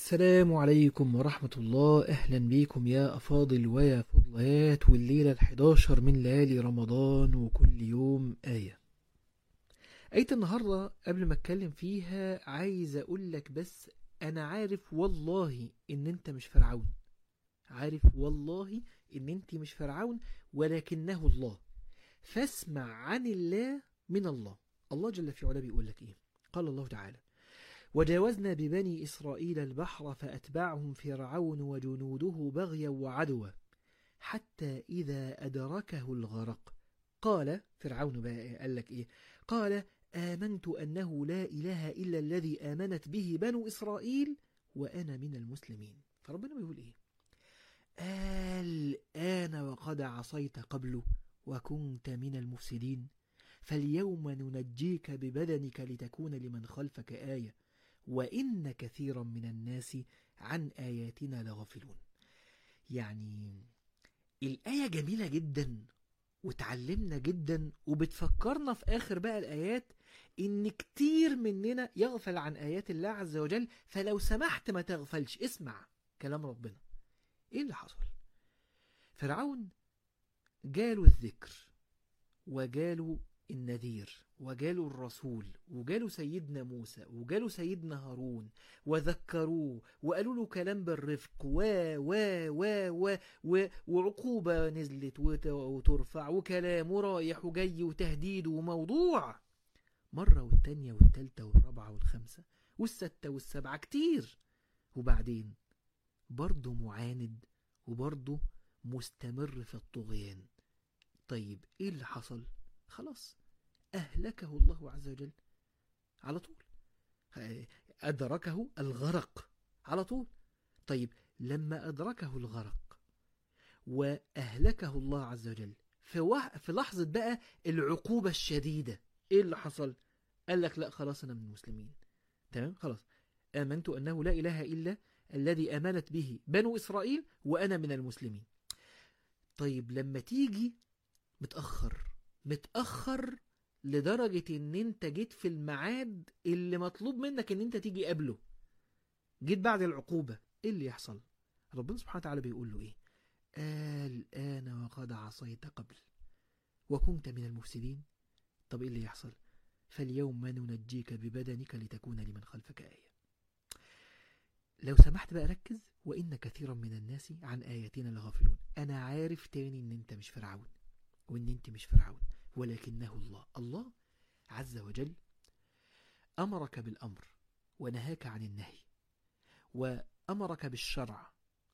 السلام عليكم ورحمة الله أهلا بيكم يا أفاضل ويا فضليات والليلة الحداشر من ليالي رمضان وكل يوم آية آية النهاردة قبل ما أتكلم فيها عايز أقول لك بس أنا عارف والله إن أنت مش فرعون عارف والله إن أنت مش فرعون ولكنه الله فاسمع عن الله من الله الله جل في علا بيقول لك إيه قال الله تعالى وجاوزنا ببني إسرائيل البحر فأتبعهم فرعون وجنوده بغيا وعدوا حتى إذا أدركه الغرق قال فرعون بقى قال لك إيه قال آمنت أنه لا إله إلا الذي آمنت به بنو إسرائيل وأنا من المسلمين فربنا بيقول إيه الآن وقد عصيت قبل وكنت من المفسدين فاليوم ننجيك ببدنك لتكون لمن خلفك آية وإن كثيرا من الناس عن آياتنا لغافلون يعني الآية جميلة جدا وتعلمنا جدا وبتفكرنا في آخر بقى الآيات إن كتير مننا يغفل عن آيات الله عز وجل فلو سمحت ما تغفلش اسمع كلام ربنا إيه اللي حصل فرعون جاله الذكر وجاله النذير وجاله الرسول وجاله سيدنا موسى وجاله سيدنا هارون وذكروه وقالوا له كلام بالرفق و و و و, و وعقوبة نزلت وت- وترفع وكلام ورايح وجاي وتهديد وموضوع مرة والتانية والتالتة والرابعة والخامسة والستة والسبعة كتير وبعدين برضه معاند وبرضه مستمر في الطغيان طيب ايه اللي حصل خلاص أهلكه الله عز وجل على طول أدركه الغرق على طول طيب لما أدركه الغرق وأهلكه الله عز وجل في, وح... في لحظة بقى العقوبة الشديدة إيه اللي حصل قال لك لا خلاص أنا من المسلمين تمام خلاص آمنت أنه لا إله إلا الذي آمنت به بنو إسرائيل وأنا من المسلمين طيب لما تيجي متأخر متأخر لدرجة ان انت جيت في الميعاد اللي مطلوب منك ان انت تيجي قبله جيت بعد العقوبة ايه اللي يحصل ربنا سبحانه وتعالى بيقول له ايه الآن وقد عصيت قبل وكنت من المفسدين طب ايه اللي يحصل فاليوم ننجيك ببدنك لتكون لمن خلفك آية لو سمحت بقى ركز وإن كثيرا من الناس عن آياتنا لغافلون أنا عارف تاني إن أنت مش فرعون وإن أنت مش فرعون ولكنه الله الله عز وجل أمرك بالأمر ونهاك عن النهي وأمرك بالشرع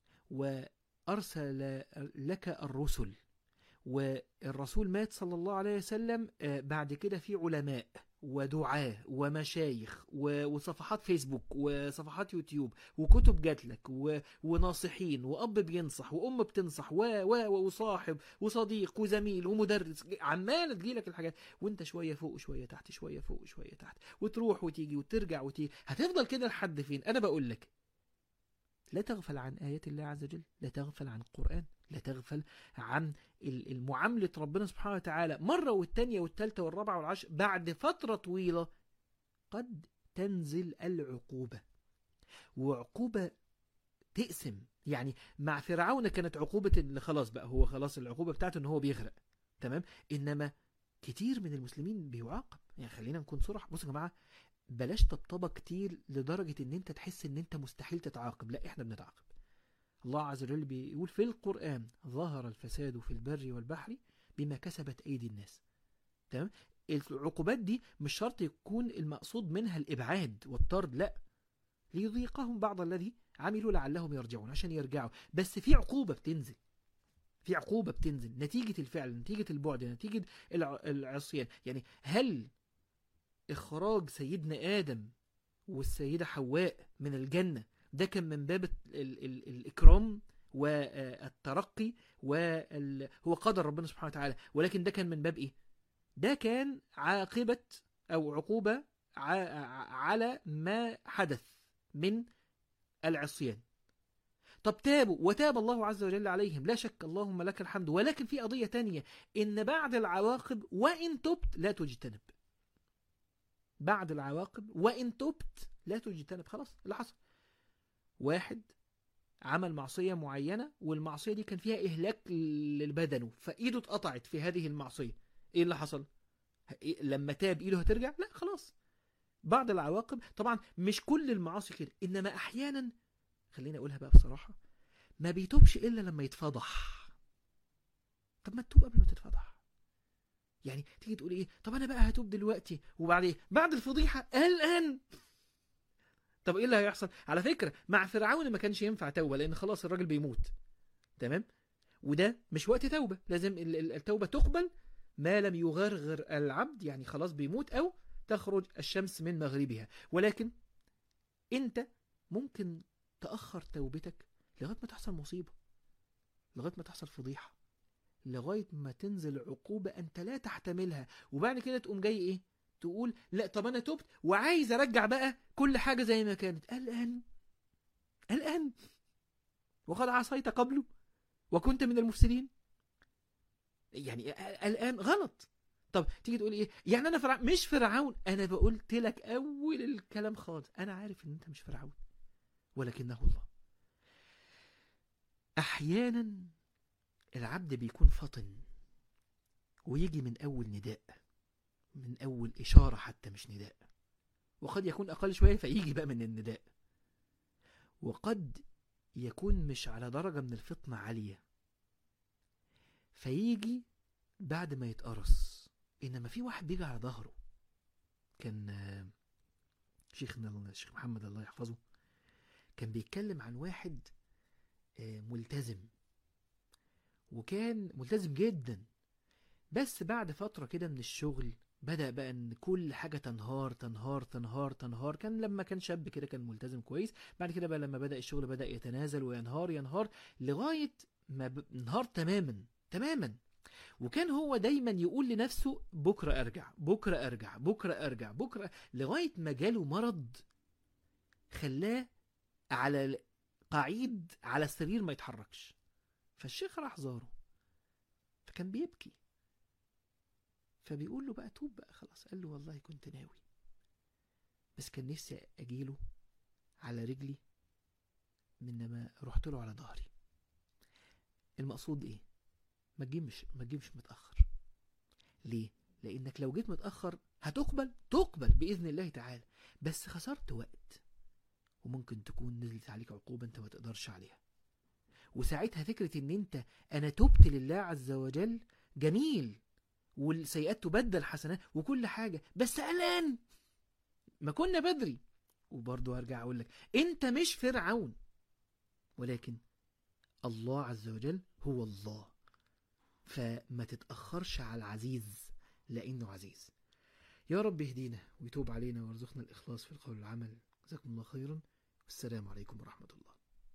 وأرسل لك الرسل والرسول مات صلى الله عليه وسلم آه، بعد كده في علماء ودعاة ومشايخ و- وصفحات فيسبوك وصفحات يوتيوب وكتب جات لك و- وناصحين وأب بينصح وأم بتنصح و و وصاحب وصديق وزميل ومدرس عمال تجيلك الحاجات وانت شوية فوق شوية تحت شوية فوق شوية تحت وتروح وتيجي وترجع وتيجي هتفضل كده لحد فين أنا بقول لك لا تغفل عن آيات الله عز وجل لا تغفل عن القرآن لا تغفل عن ال- المعاملة ربنا سبحانه وتعالى مرة والتانية والتالتة والرابعة والعشر بعد فترة طويلة قد تنزل العقوبة وعقوبة تقسم يعني مع فرعون كانت عقوبة اللي خلاص بقى هو خلاص العقوبة بتاعته ان هو بيغرق تمام انما كتير من المسلمين بيعاقب يعني خلينا نكون صرح بصوا يا جماعة بلاش طبطبة كتير لدرجة ان انت تحس ان انت مستحيل تتعاقب لا احنا بنتعاقب الله عز وجل بيقول في القرآن ظهر الفساد في البر والبحر بما كسبت أيدي الناس تمام العقوبات دي مش شرط يكون المقصود منها الإبعاد والطرد لا ليذيقهم بعض الذي عملوا لعلهم يرجعون عشان يرجعوا بس في عقوبة بتنزل في عقوبة بتنزل نتيجة الفعل نتيجة البعد نتيجة الع- العصيان يعني هل إخراج سيدنا آدم والسيدة حواء من الجنة ده كان من باب ال ال ال الإكرام والترقي وال... هو قدر ربنا سبحانه وتعالى ولكن ده كان من باب إيه؟ ده كان عاقبة أو عقوبة ع... على ما حدث من العصيان طب تابوا وتاب الله عز وجل عليهم لا شك اللهم لك الحمد ولكن في قضية تانية إن بعد العواقب وإن تبت لا تجتنب بعد العواقب وإن تبت لا تجتنب خلاص اللي حصل واحد عمل معصية معينة والمعصية دي كان فيها إهلاك للبدن فإيده اتقطعت في هذه المعصية إيه اللي حصل؟ إيه لما تاب إيده هترجع؟ لا خلاص بعض العواقب طبعا مش كل المعاصي كده إنما أحيانا خليني أقولها بقى بصراحة ما بيتوبش إلا لما يتفضح طب ما تتوب قبل ما تتفضح يعني تيجي تقول ايه طب انا بقى هتوب دلوقتي وبعد ايه بعد الفضيحه الان طب ايه اللي هيحصل على فكره مع فرعون ما كانش ينفع توبه لان خلاص الراجل بيموت تمام وده مش وقت توبه لازم ال- ال- التوبه تقبل ما لم يغرغر العبد يعني خلاص بيموت او تخرج الشمس من مغربها ولكن انت ممكن تاخر توبتك لغايه ما تحصل مصيبه لغايه ما تحصل فضيحه لغايه ما تنزل عقوبه انت لا تحتملها وبعد كده تقوم جاي ايه تقول لا طب انا تبت وعايز ارجع بقى كل حاجه زي ما كانت الان الان وقد عصيت قبله وكنت من المفسدين يعني الان غلط طب تيجي تقول ايه يعني انا فرعون مش فرعون انا بقولت لك اول الكلام خالص انا عارف ان انت مش فرعون ولكنه الله احيانا العبد بيكون فطن ويجي من اول نداء من اول اشاره حتى مش نداء وقد يكون اقل شويه فيجي بقى من النداء وقد يكون مش على درجه من الفطنه عاليه فيجي بعد ما يتقرص انما في واحد بيجي على ظهره كان آه، شيخنا الشيخ محمد الله يحفظه كان بيتكلم عن واحد آه، ملتزم وكان ملتزم جدا بس بعد فترة كده من الشغل بدأ بقى ان كل حاجة تنهار تنهار تنهار تنهار كان لما كان شاب كده كان ملتزم كويس بعد كده بقى لما بدأ الشغل بدأ يتنازل وينهار ينهار لغاية ما ب... انهار تماما تماما وكان هو دايما يقول لنفسه بكرة ارجع بكرة ارجع بكرة ارجع بكرة لغاية ما جاله مرض خلاه على قعيد على السرير ما يتحركش فالشيخ راح زاره فكان بيبكي فبيقول له بقى توب بقى خلاص قال له والله كنت ناوي بس كان نفسي اجيله على رجلي انما رحت له على ظهري المقصود ايه ما تجيبش ما تجيبش متاخر ليه لانك لو جيت متاخر هتقبل تقبل باذن الله تعالى بس خسرت وقت وممكن تكون نزلت عليك عقوبه انت ما تقدرش عليها وساعتها فكره ان انت انا تبت لله عز وجل جميل والسيئات تبدل حسنات وكل حاجه بس الان ما كنا بدري وبرضه هرجع اقول لك انت مش فرعون ولكن الله عز وجل هو الله فما تتأخرش على العزيز لأنه عزيز يا رب يهدينا ويتوب علينا ويرزقنا الإخلاص في القول والعمل جزاكم الله خيرا والسلام عليكم ورحمة الله